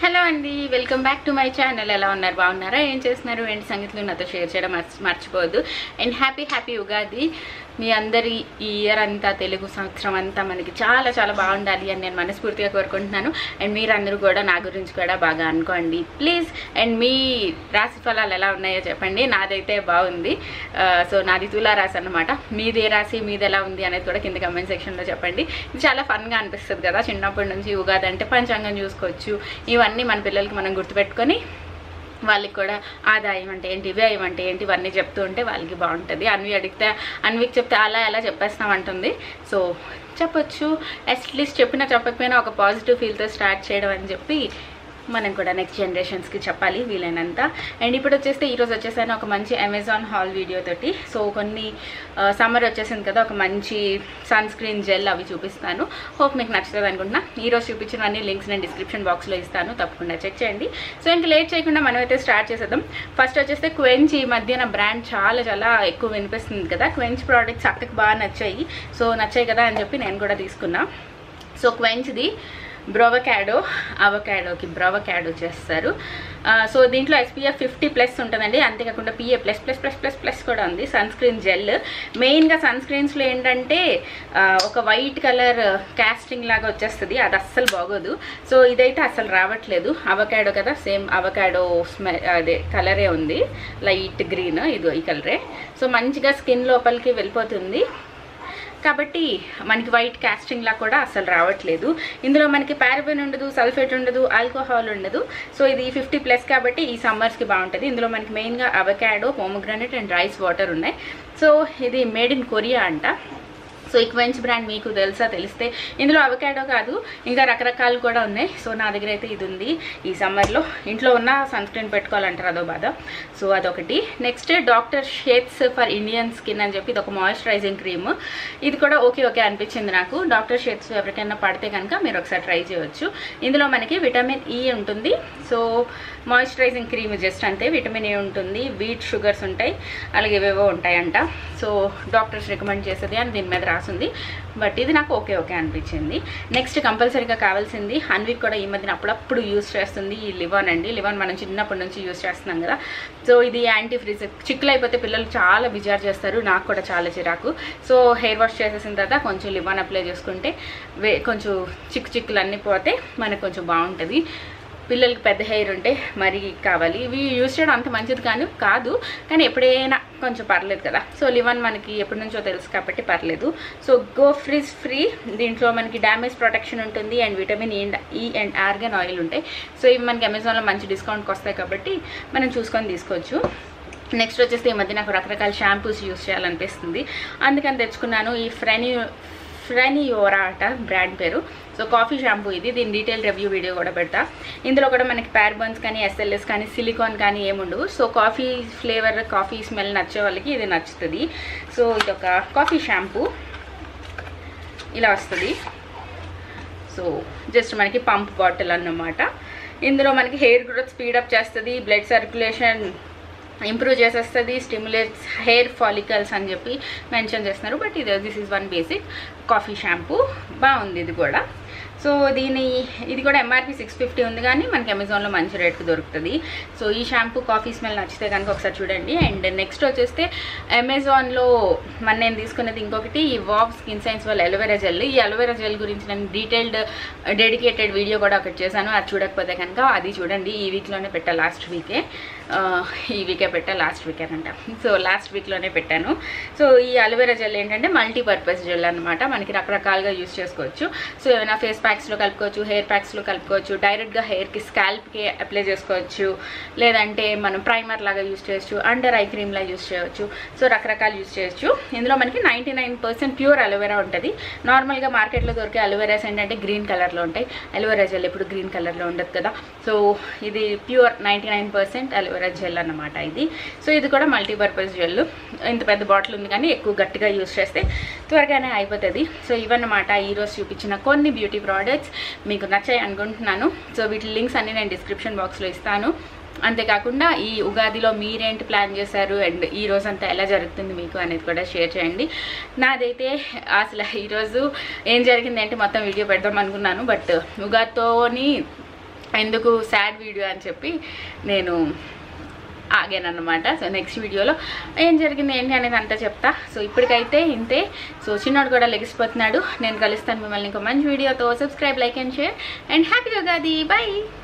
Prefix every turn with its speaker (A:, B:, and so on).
A: hello అండి welcome back to my channel ఎలా ఉన్నారు బాగున్నారా ఏం చేస్తున్నారు ఏంటి సంగతులు నాతో షేర్ చేయడం మర్చి మర్చిపోవద్దు అండ్ హ్యాపీ హ్యాపీ ఉగాది మీ అందరి ఈ ఇయర్ అంతా తెలుగు సంవత్సరం అంతా మనకి చాలా చాలా బాగుండాలి అని నేను మనస్ఫూర్తిగా కోరుకుంటున్నాను అండ్ మీరందరూ కూడా నా గురించి కూడా బాగా అనుకోండి ప్లీజ్ అండ్ మీ రాశి ఫలాలు ఎలా ఉన్నాయో చెప్పండి నాదైతే బాగుంది సో నాది తులా రాశి అనమాట మీది ఏ రాశి మీది ఎలా ఉంది అనేది కూడా కింద కమెంట్ సెక్షన్లో చెప్పండి ఇది చాలా ఫన్గా అనిపిస్తుంది కదా చిన్నప్పటి నుంచి ఉగాది అంటే పంచాంగం చూసుకోవచ్చు ఇవన్నీ మన పిల్లలకి మనం గుర్తుపెట్టుకొని వాళ్ళకి కూడా ఆదాయం అంటే ఏంటి వ్యయం అంటే ఏంటి ఇవన్నీ చెప్తూ ఉంటే వాళ్ళకి బాగుంటుంది అన్వి అడిగితే అన్వికి చెప్తే అలా ఎలా చెప్పేస్తామంటుంది సో చెప్పొచ్చు అట్లీస్ట్ చెప్పినా చెప్పకపోయినా ఒక పాజిటివ్ ఫీల్తో స్టార్ట్ చేయడం అని చెప్పి మనం కూడా నెక్స్ట్ జనరేషన్స్కి చెప్పాలి వీలైనంత అండ్ ఇప్పుడు వచ్చేస్తే ఈరోజు వచ్చేసాను ఒక మంచి అమెజాన్ హాల్ వీడియో తోటి సో కొన్ని సమ్మర్ వచ్చేసింది కదా ఒక మంచి సన్ స్క్రీన్ జెల్ అవి చూపిస్తాను హోప్ మీకు నచ్చుతుంది అనుకుంటున్నా ఈరోజు చూపించినవన్నీ లింక్స్ నేను డిస్క్రిప్షన్ బాక్స్లో ఇస్తాను తప్పకుండా చెక్ చేయండి సో ఇంక లేట్ చేయకుండా మనం అయితే స్టార్ట్ చేసేద్దాం ఫస్ట్ వచ్చేస్తే క్వెంచ్ ఈ మధ్యన బ్రాండ్ చాలా చాలా ఎక్కువ వినిపిస్తుంది కదా క్వెంచ్ ప్రోడక్ట్స్ అక్కకి బాగా నచ్చాయి సో నచ్చాయి కదా అని చెప్పి నేను కూడా తీసుకున్నా సో క్వెంచ్ది బ్రోవకాడో అవకాడోకి బ్రోవకాడో చేస్తారు సో దీంట్లో ఎస్పీఎఫ్ ఫిఫ్టీ ప్లస్ ఉంటుందండి అంతేకాకుండా PA plus plus plus plus plus కూడా ఉంది సన్ స్క్రీన్ జెల్ మెయిన్గా సన్ స్క్రీన్స్లో ఏంటంటే ఒక వైట్ కలర్ కాస్టింగ్ లాగా వచ్చేస్తుంది అది అస్సలు బాగోదు సో ఇదైతే అస్సలు రావట్లేదు అవకాడో కదా సేమ్ అవకాడో స్మె అదే కలరే ఉంది లైట్ గ్రీన్ ఇదో ఈ కలరే సో మంచిగా స్కిన్ లోపలికి వెళ్ళిపోతుంది కాబట్టి మనకి వైట్ కాస్టింగ్ లా కూడా అసలు రావట్లేదు ఇందులో మనకి పారబెన్ ఉండదు సల్ఫేట్ ఉండదు ఆల్కహాల్ ఉండదు సో ఇది ఫిఫ్టీ ప్లస్ కాబట్టి ఈ సమ్మర్స్కి బాగుంటుంది ఇందులో మనకి మెయిన్గా avocado pomegranate and rice water ఉన్నాయి సో ఇది మేడ్ ఇన్ కొరియా అంట సో ఈ క్వెంచ్ బ్రాండ్ మీకు తెలుసా తెలిస్తే ఇందులో అవకాడో కాదు ఇంకా రకరకాలు కూడా ఉన్నాయి సో నా దగ్గర అయితే ఇది ఉంది ఈ సమ్మర్లో ఇంట్లో ఉన్న సన్ స్క్రీన్ పెట్టుకోవాలంటారు అదో బాధ సో అదొకటి next doctor Sheth's for Indian skin అని చెప్పి ఇది ఒక మాయిశ్చరైజింగ్ క్రీమ్ ఇది కూడా ఓకే ఓకే అనిపించింది నాకు డాక్టర్ షేట్స్ ఎవరికైనా పడితే కనుక మీరు ఒకసారి ట్రై చేయవచ్చు ఇందులో మనకి విటమిన్ ఈ ఉంటుంది సో మాయిశ్చరైజింగ్ క్రీమ్ జస్ట్ అంతే విటమిన్ ఏ ఉంటుంది వీట్ షుగర్స్ ఉంటాయి అలాగే ఏవేవో ఉంటాయంట సో డాక్టర్స్ రికమెండ్ చేసేది అని దీని మీద రాసింది బట్ ఇది నాకు ఓకే ఓకే అనిపించింది నెక్స్ట్ కంపల్సరీగా కావాల్సింది హన్విక్ కూడా ఈ మధ్యన అప్పుడప్పుడు యూస్ చేస్తుంది ఈ లివాన్ అండి లివాన్ మనం చిన్నప్పటి నుంచి యూస్ చేస్తున్నాం కదా సో ఇది యాంటీ ఫ్రీజ్ చిక్కులు అయిపోతే పిల్లలు చాలా బిజార్ చేస్తారు నాకు కూడా చాలా చిరాకు సో హెయిర్ వాష్ చేసేసిన తర్వాత కొంచెం లివాన్ అప్లై చేసుకుంటే వే కొంచెం చిక్కు చిక్కులు అన్నీ పోతే మనకు కొంచెం బాగుంటుంది పిల్లలకి పెద్ద హెయిర్ ఉంటే మరీ కావాలి ఇవి యూజ్ చేయడం అంత మంచిది కానీ కాదు కానీ ఎప్పుడైనా కొంచెం పర్లేదు కదా సో లివన్ మనకి ఎప్పటి నుంచో తెలుసు కాబట్టి పర్లేదు సో గో ఫ్రీజ్ ఫ్రీ దీంట్లో మనకి డ్యామేజ్ ప్రొటెక్షన్ ఉంటుంది and vitamin E and argan oil ఉంటాయి సో ఇవి మనకి అమెజాన్లో మంచి డిస్కౌంట్కి వస్తాయి కాబట్టి మనం చూసుకొని తీసుకోవచ్చు నెక్స్ట్ వచ్చేసి ఈ మధ్య నాకు రకరకాల షాంపూస్ యూస్ చేయాలనిపిస్తుంది అందుకని తెచ్చుకున్నాను ఈ ఫ్రెనీ ఫ్రెనియోరా అట బ్రాండ్ పేరు సో కాఫీ షాంపూ ఇది దీని డీటెయిల్ రివ్యూ వీడియో కూడా పెడతా ఇందులో కూడా మనకి ప్యార్బన్స్ కానీ ఎస్ఎల్ఎస్ కానీ సిలికాన్ కానీ ఏముండవు so coffee flavour coffee smell నచ్చే వాళ్ళకి ఇది నచ్చుతుంది సో ఇది ఒక కాఫీ షాంపూ ఇలా వస్తుంది సో జస్ట్ మనకి పంప్ బాటిల్ అన్నమాట ఇందులో మనకి హెయిర్ గ్రోత్ స్పీడప్ చేస్తుంది బ్లడ్ సర్క్యులేషన్ ఇంప్రూవ్ చేసేస్తుంది స్టిమ్యులేట్స్ హెయిర్ ఫాలికల్స్ అని చెప్పి మెన్షన్ చేస్తున్నారు బట్ ఇది this is one basic coffee shampoo బాగుంది ఇది కూడా సో దీని ఇది కూడా ఎంఆర్పి సిక్స్ ఫిఫ్టీ ఉంది కానీ మనకి అమెజాన్లో మంచి రేట్కి దొరుకుతుంది సో ఈ షాంపూ కాఫీ స్మెల్ నచ్చితే కనుక ఒకసారి చూడండి అండ్ నెక్స్ట్ వచ్చేస్తే అమెజాన్లో మన నేను తీసుకున్నది ఇంకొకటి ఈ వావ్ స్కిన్ సైన్స్ వాళ్ళ అలోవెరా జెల్ ఈ అలోవెరా జెల్ గురించి నేను డీటెయిల్డ్ డెడికేటెడ్ వీడియో కూడా ఒకటి చేశాను అది చూడకపోతే కనుక అది చూడండి ఈ వీక్లోనే పెట్టా లాస్ట్ వీకే ఈ వీకే పెట్టా లాస్ట్ వీకే అంట సో లాస్ట్ వీక్లోనే పెట్టాను సో ఈ అలోవెరా జెల్ ఏంటంటే మల్టీపర్పస్ జెల్ అనమాట మనకి రకరకాలుగా యూస్ చేసుకోవచ్చు సో ఏమైనా ఫేస్ ప్యాక్స్లో కలుపుకోవచ్చు హెయిర్ ప్యాక్స్లో కలుపుకోవచ్చు డైరెక్ట్గా హెయిర్కి స్కాల్ప్కి అప్లై చేసుకోవచ్చు లేదంటే మనం ప్రైమర్ లాగా యూస్ చేయొచ్చు అండర్ ఐ క్రీమ్ లాగా యూస్ చేయొచ్చు సో రకరకాలు యూస్ చేయొచ్చు ఇందులో మనకి ninety nine percent pure aloe vera ఉంటుంది నార్మల్గా మార్కెట్లో దొరికే అలోవెరాస్ ఏంటంటే గ్రీన్ కలర్లో ఉంటాయి అలోవెరా జెల్ ఎప్పుడు గ్రీన్ కలర్లో ఉండదు కదా సో ఇది pure ninety nine percent aloe vera gel అన్నమాట ఇది సో ఇది కూడా మల్టీపర్పస్ జెల్ ఇంత పెద్ద బాటిల్ ఉంది కానీ ఎక్కువ గట్టిగా యూస్ చేస్తే త్వరగానే అయిపోతుంది సో ఇవన్నమాట ఈరోజు చూపించిన కొన్ని బ్యూటీ ప్రోడక్ట్స్ మీకు నచ్చాయి అనుకుంటున్నాను సో వీటి లింక్స్ అన్ని నేను డిస్క్రిప్షన్ బాక్స్లో ఇస్తాను అంతేకాకుండా ఈ ఉగాదిలో మీరేంటి ప్లాన్ చేశారు అండ్ ఈ రోజు అంతా ఎలా జరుగుతుంది మీకు అనేది కూడా షేర్ చేయండి నాదైతే అసలు ఈరోజు ఏం జరిగింది అంటే మొత్తం వీడియో పెడదాం అనుకున్నాను బట్ ఉగాదితోని ఎందుకు సాడ్ వీడియో అని చెప్పి నేను ఆగానన్నమాట సో నెక్స్ట్ వీడియోలో ఏం జరిగింది ఏంటి అనేది అంతా చెప్తా సో ఇప్పటికైతే ఇంతే సో చిన్నోడు కూడా లెగిసిపోతున్నాడు నేను కలుస్తాను మిమ్మల్ని ఇంకో మంచి వీడియోతో subscribe like and share and happy Ugadi bye